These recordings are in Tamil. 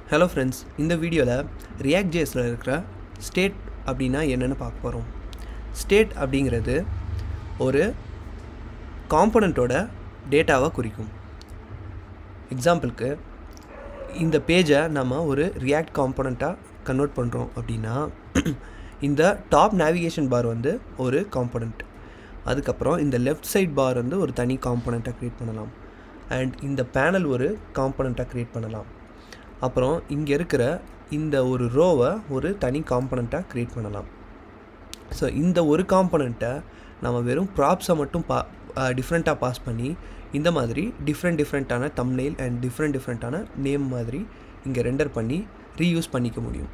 ஹலோ ஃப்ரெண்ட்ஸ் இந்த வீடியோவில் ரியாக்ட் ஜேஸில் இருக்கிற ஸ்டேட் அப்படின்னா என்னென்னு பார்க்க போகிறோம் ஸ்டேட் அப்படிங்கிறது ஒரு காம்பனண்ட்டோட டேட்டாவை குறிக்கும் எக்ஸாம்பிளுக்கு இந்த பேஜை நம்ம ஒரு ரியாக்ட் காம்பனண்ட்டாக கன்வெர்ட் பண்ணுறோம் அப்படின்னா இந்த டாப் நேவிகேஷன் பார் வந்து ஒரு காம்பனண்ட் அதுக்கப்புறம் இந்த லெஃப்ட் சைட் பார் வந்து ஒரு தனி காம்பனண்ட்டாக க்ரியேட் பண்ணலாம் அண்ட் இந்த பேனல் ஒரு காம்பனண்ட்டாக க்ரியேட் பண்ணலாம் அப்புறம் இங்கே இருக்கிற இந்த ஒரு ரோவை ஒரு தனி காம்பனண்ட்டாக க்ரியேட் பண்ணலாம் ஸோ இந்த ஒரு காம்பனண்ட்டை நம்ம வெறும் ப்ராப்ஸை மட்டும் பா டிஃப்ரெண்ட்டாக பாஸ் பண்ணி இந்த மாதிரி டிஃப்ரெண்ட் டிஃப்ரெண்ட்டான தம்னெயில் அண்ட் டிஃப்ரெண்ட் டிஃப்ரெண்ட்டான நேம் மாதிரி இங்கே ரெண்டர் பண்ணி ரீயூஸ் பண்ணிக்க முடியும்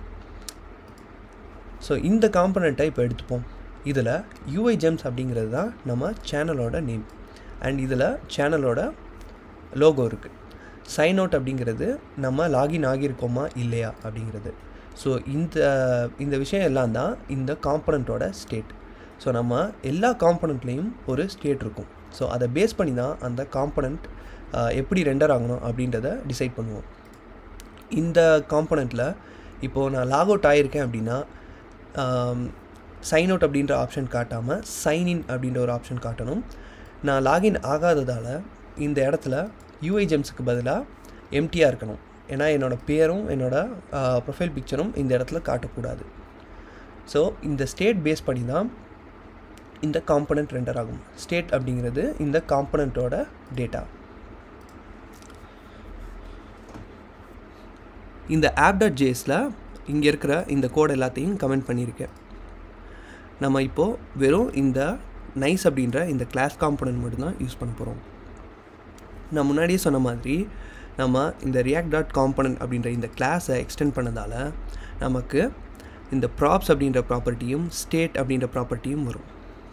ஸோ இந்த காம்பனண்ட்டை இப்போ எடுத்துப்போம் இதில் யூஐ ஜெம்ஸ் அப்படிங்கிறது தான் நம்ம சேனலோட நேம் அண்ட் இதில் சேனலோட லோகோ இருக்குது சைன் அவுட் அப்படிங்கிறது நம்ம லாகின் ஆகியிருக்கோமா இல்லையா அப்படிங்கிறது ஸோ இந்த இந்த விஷயம் எல்லாம் தான் இந்த காம்பனண்ட்டோட ஸ்டேட் ஸோ நம்ம எல்லா காம்பனண்ட்லேயும் ஒரு ஸ்டேட் இருக்கும் ஸோ அதை பேஸ் பண்ணி தான் அந்த காம்பனண்ட் எப்படி ரெண்டர் ஆகணும் அப்படின்றத டிசைட் பண்ணுவோம் இந்த காம்பனண்ட்டில் இப்போது நான் லாக் அவுட் ஆகியிருக்கேன் அப்படின்னா சைன் அவுட் அப்படின்ற ஆப்ஷன் காட்டாமல் சைன் இன் அப்படின்ற ஒரு ஆப்ஷன் காட்டணும் நான் லாகின் ஆகாததால் இந்த இடத்துல யூஐ ஜெம்ஸுக்கு பதிலாக எம்டியாக இருக்கணும் ஏன்னா என்னோடய பேரும் என்னோடய ப்ரொஃபைல் பிக்சரும் இந்த இடத்துல காட்டக்கூடாது ஸோ இந்த ஸ்டேட் பேஸ் பண்ணி தான் இந்த காம்பனண்ட் ரெண்டர் ஆகும் ஸ்டேட் அப்படிங்கிறது இந்த காம்பனண்ட்டோட டேட்டா இந்த ஆப் டாட் ஜேஸில் இங்கே இருக்கிற இந்த கோட் எல்லாத்தையும் கமெண்ட் பண்ணியிருக்கேன் நம்ம இப்போது வெறும் இந்த நைஸ் அப்படின்ற இந்த கிளாஸ் காம்பனண்ட் மட்டும்தான் யூஸ் பண்ண போகிறோம் நான் முன்னாடியே சொன்ன மாதிரி நம்ம இந்த ரியாக்ட் டாட் காம்பனண்ட் அப்படின்ற இந்த கிளாஸை எக்ஸ்டெண்ட் பண்ணதால் நமக்கு இந்த ப்ராப்ஸ் அப்படின்ற ப்ராப்பர்ட்டியும் ஸ்டேட் அப்படின்ற ப்ராப்பர்ட்டியும் வரும்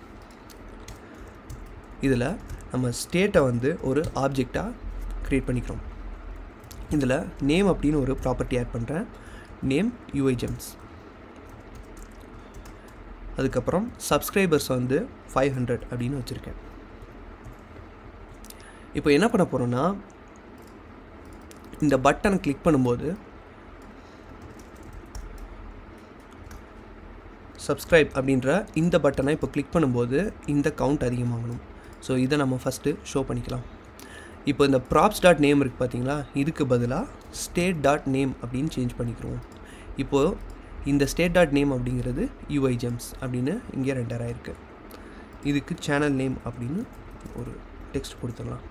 இதில் நம்ம ஸ்டேட்டை வந்து ஒரு ஆப்ஜெக்டாக க்ரியேட் பண்ணிக்கிறோம் இதில் நேம் அப்படின்னு ஒரு ப்ராப்பர்ட்டி ஆட் பண்ணுறேன் நேம் யூஐ ஜெம்ஸ் அதுக்கப்புறம் சப்ஸ்கிரைபர்ஸ் வந்து ஃபைவ் ஹண்ட்ரட் அப்படின்னு வச்சுருக்கேன் இப்போ என்ன பண்ண போகிறோன்னா இந்த பட்டனை கிளிக் பண்ணும்போது சப்ஸ்கிரைப் அப்படின்ற இந்த பட்டனை இப்போ கிளிக் பண்ணும்போது இந்த கவுண்ட் அதிகமாகணும் ஸோ இதை நம்ம ஃபஸ்ட்டு ஷோ பண்ணிக்கலாம் இப்போ இந்த ப்ராப்ஸ் டாட் நேம் இருக்குது பார்த்தீங்களா இதுக்கு பதிலாக ஸ்டேட் டாட் நேம் அப்படின்னு சேஞ்ச் பண்ணிக்கிறோம் இப்போது இந்த ஸ்டேட் டாட் நேம் அப்படிங்கிறது யூஐ ஜெம்ஸ் அப்படின்னு இங்கே ரெண்டர் ஆயிருக்கு இதுக்கு சேனல் நேம் அப்படின்னு ஒரு டெக்ஸ்ட் கொடுத்துடலாம்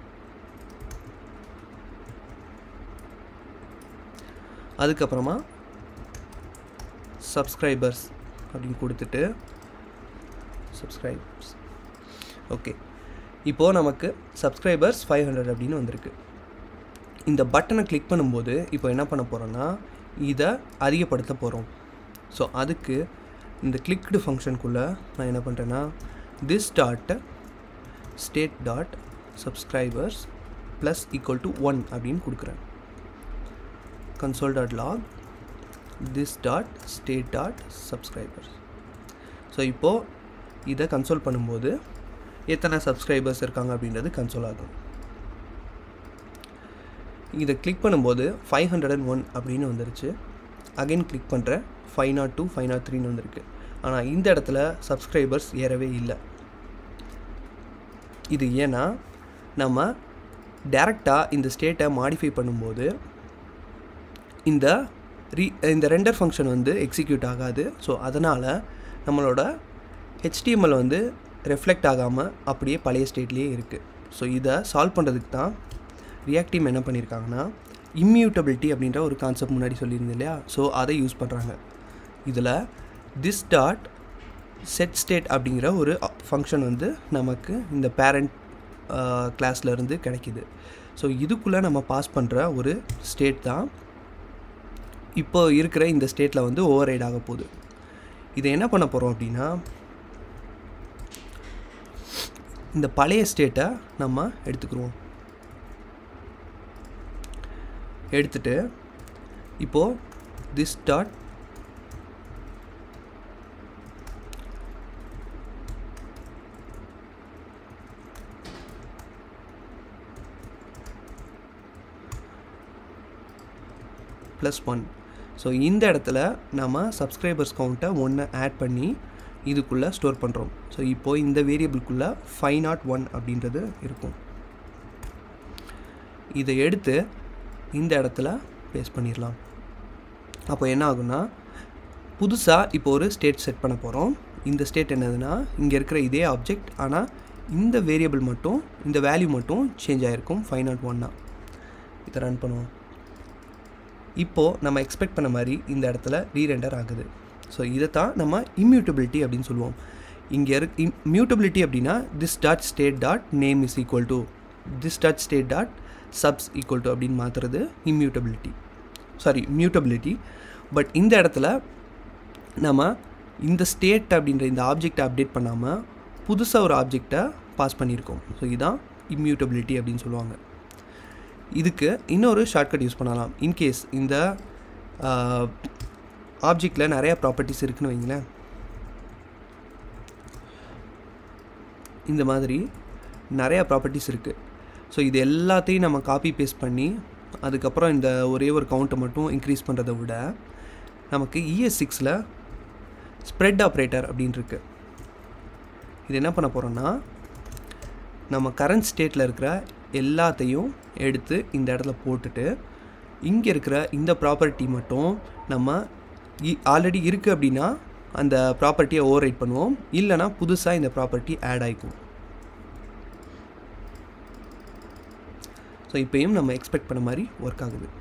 அதுக்கப்புறமா சப்ஸ்கிரைபர்ஸ் அப்படின்னு கொடுத்துட்டு சப்ஸ்கிரைபர்ஸ் ஓகே இப்போது நமக்கு சப்ஸ்கிரைபர்ஸ் ஃபைவ் ஹண்ட்ரட் அப்படின்னு வந்திருக்கு இந்த பட்டனை கிளிக் பண்ணும்போது இப்போ என்ன பண்ண போகிறோன்னா இதை அதிகப்படுத்த போகிறோம் ஸோ அதுக்கு இந்த கிளிக்டு ஃபங்க்ஷனுக்குள்ளே நான் என்ன பண்ணுறேன்னா this dot state dot subscribers plus equal to one அப்படின்னு கொடுக்குறேன் console dot log this dot state dot subscribers so இப்போது இதை கன்சோல் பண்ணும்போது எத்தனை சப்ஸ்கிரைபர்ஸ் இருக்காங்க அப்படின்றது கன்சோல் ஆகும் இதை கிளிக் பண்ணும்போது ஃபைவ் ஹண்ட்ரட் அண்ட் ஒன் அப்படின்னு வந்துருச்சு அகைன் கிளிக் பண்ணுறேன் five not two five not த்ரீன்னு வந்திருக்கு ஆனால் இந்த இடத்துல சப்ஸ்கிரைபர்ஸ் ஏறவே இல்லை இது ஏன்னா நம்ம டேரெக்டாக இந்த ஸ்டேட்டை மாடிஃபை பண்ணும்போது இந்த ரீ இந்த ரெண்டர் ஃபங்க்ஷன் வந்து எக்ஸிக்யூட் ஆகாது ஸோ அதனால் நம்மளோட ஹெச்டிஎம்எல் வந்து ரெஃப்ளெக்ட் ஆகாமல் அப்படியே பழைய ஸ்டேட்லேயே இருக்குது ஸோ இதை சால்வ் பண்ணுறதுக்கு தான் ரியாக்ட் டீம் என்ன பண்ணியிருக்காங்கன்னா இம்மியூட்டபிலிட்டி அப்படின்ற ஒரு கான்செப்ட் முன்னாடி சொல்லியிருந்தேன் இல்லையா ஸோ அதை யூஸ் பண்ணுறாங்க இதில் திஸ் டாட் செட் ஸ்டேட் அப்படிங்கிற ஒரு ஃபங்க்ஷன் வந்து நமக்கு இந்த பேரண்ட் கிளாஸ்லேருந்து கிடைக்கிது ஸோ இதுக்குள்ளே நம்ம பாஸ் பண்ணுற ஒரு ஸ்டேட் தான் இப்போ இருக்கிற இந்த ஸ்டேட்டில் வந்து ஓவர் ரைட் ஆக போகுது இதை என்ன பண்ண போகிறோம் அப்படின்னா இந்த பழைய ஸ்டேட்டை நம்ம எடுத்துக்கிறோம் எடுத்துட்டு இப்போது this dot plus one so இந்த இடத்துல நம்ம சப்ஸ்கிரைபர்ஸ் கவுண்ட்டை ஒன்று ஆட் பண்ணி இதுக்குள்ளே ஸ்டோர் பண்ணுறோம் ஸோ இப்போது இந்த வேரியபிள்குள்ளே ஃபைவ் நாட் ஒன் அப்படின்றது இருக்கும் இதை எடுத்து இந்த இடத்துல பேஸ்ட் பண்ணிடலாம் அப்போ என்ன ஆகும்னா புதுசாக இப்போ ஒரு ஸ்டேட் செட் பண்ண போகிறோம் இந்த ஸ்டேட் என்னதுன்னா இங்கே இருக்கிற இதே ஆப்ஜெக்ட் ஆனால் இந்த வேரியபிள் மட்டும் இந்த வேல்யூ மட்டும் சேஞ்ச் ஆகிருக்கும் ஃபைவ் நாட் ஒன்னா இதை ரன் பண்ணுவோம் இப்போது நம்ம எக்ஸ்பெக்ட் பண்ண மாதிரி இந்த இடத்துல ரீரெண்டர் ஆகுது ஸோ இதை தான் நம்ம இம்யூட்டபிலிட்டி அப்படின்னு சொல்லுவோம் இங்கே இருக் மியூட்டபிலிட்டி அப்படின்னா this dot state dot name is equal to this dot state dot subs equal to அப்படின்னு மாற்றுறது இம்யூட்டபிலிட்டி சாரி மியூட்டபிலிட்டி பட் இந்த இடத்துல நம்ம இந்த ஸ்டேட் அப்படின்ற இந்த ஆப்ஜெக்டை அப்டேட் பண்ணாமல் புதுசாக ஒரு ஆப்ஜெக்டை பாஸ் பண்ணியிருக்கோம் ஸோ இதுதான் இம்யூட்டபிலிட்டி அப்படின்னு சொல்லுவாங்க இதுக்கு இன்னொரு ஷார்ட்கட் யூஸ் பண்ணலாம் இன்கேஸ் இந்த ஆப்ஜெக்டில் நிறையா ப்ராப்பர்ட்டிஸ் இருக்குன்னு வைங்களேன் இந்த மாதிரி நிறையா ப்ராப்பர்ட்டிஸ் இருக்குது ஸோ இது எல்லாத்தையும் நம்ம காப்பி பேஸ்ட் பண்ணி அதுக்கப்புறம் இந்த ஒரே ஒரு கவுண்ட்டை மட்டும் இன்க்ரீஸ் பண்ணுறதை விட நமக்கு இஎஸ் சிக்ஸில் ஸ்ப்ரெட் ஆப்ரேட்டர் அப்படின்னு இருக்கு இது என்ன பண்ண போகிறோன்னா நம்ம கரண்ட் ஸ்டேட்டில் இருக்கிற எல்லாத்தையும் எடுத்து இந்த இடத்துல போட்டுட்டு இங்கே இருக்கிற இந்த ப்ராப்பர்ட்டி மட்டும் நம்ம ஆல்ரெடி இருக்குது அப்படின்னா அந்த ப்ராப்பர்ட்டியை ஓவர் ரைட் பண்ணுவோம் இல்லைனா புதுசாக இந்த ப்ராப்பர்ட்டி ஆட் ஆகிக்கும் ஸோ இப்போயும் நம்ம எக்ஸ்பெக்ட் பண்ண மாதிரி ஒர்க் ஆகுது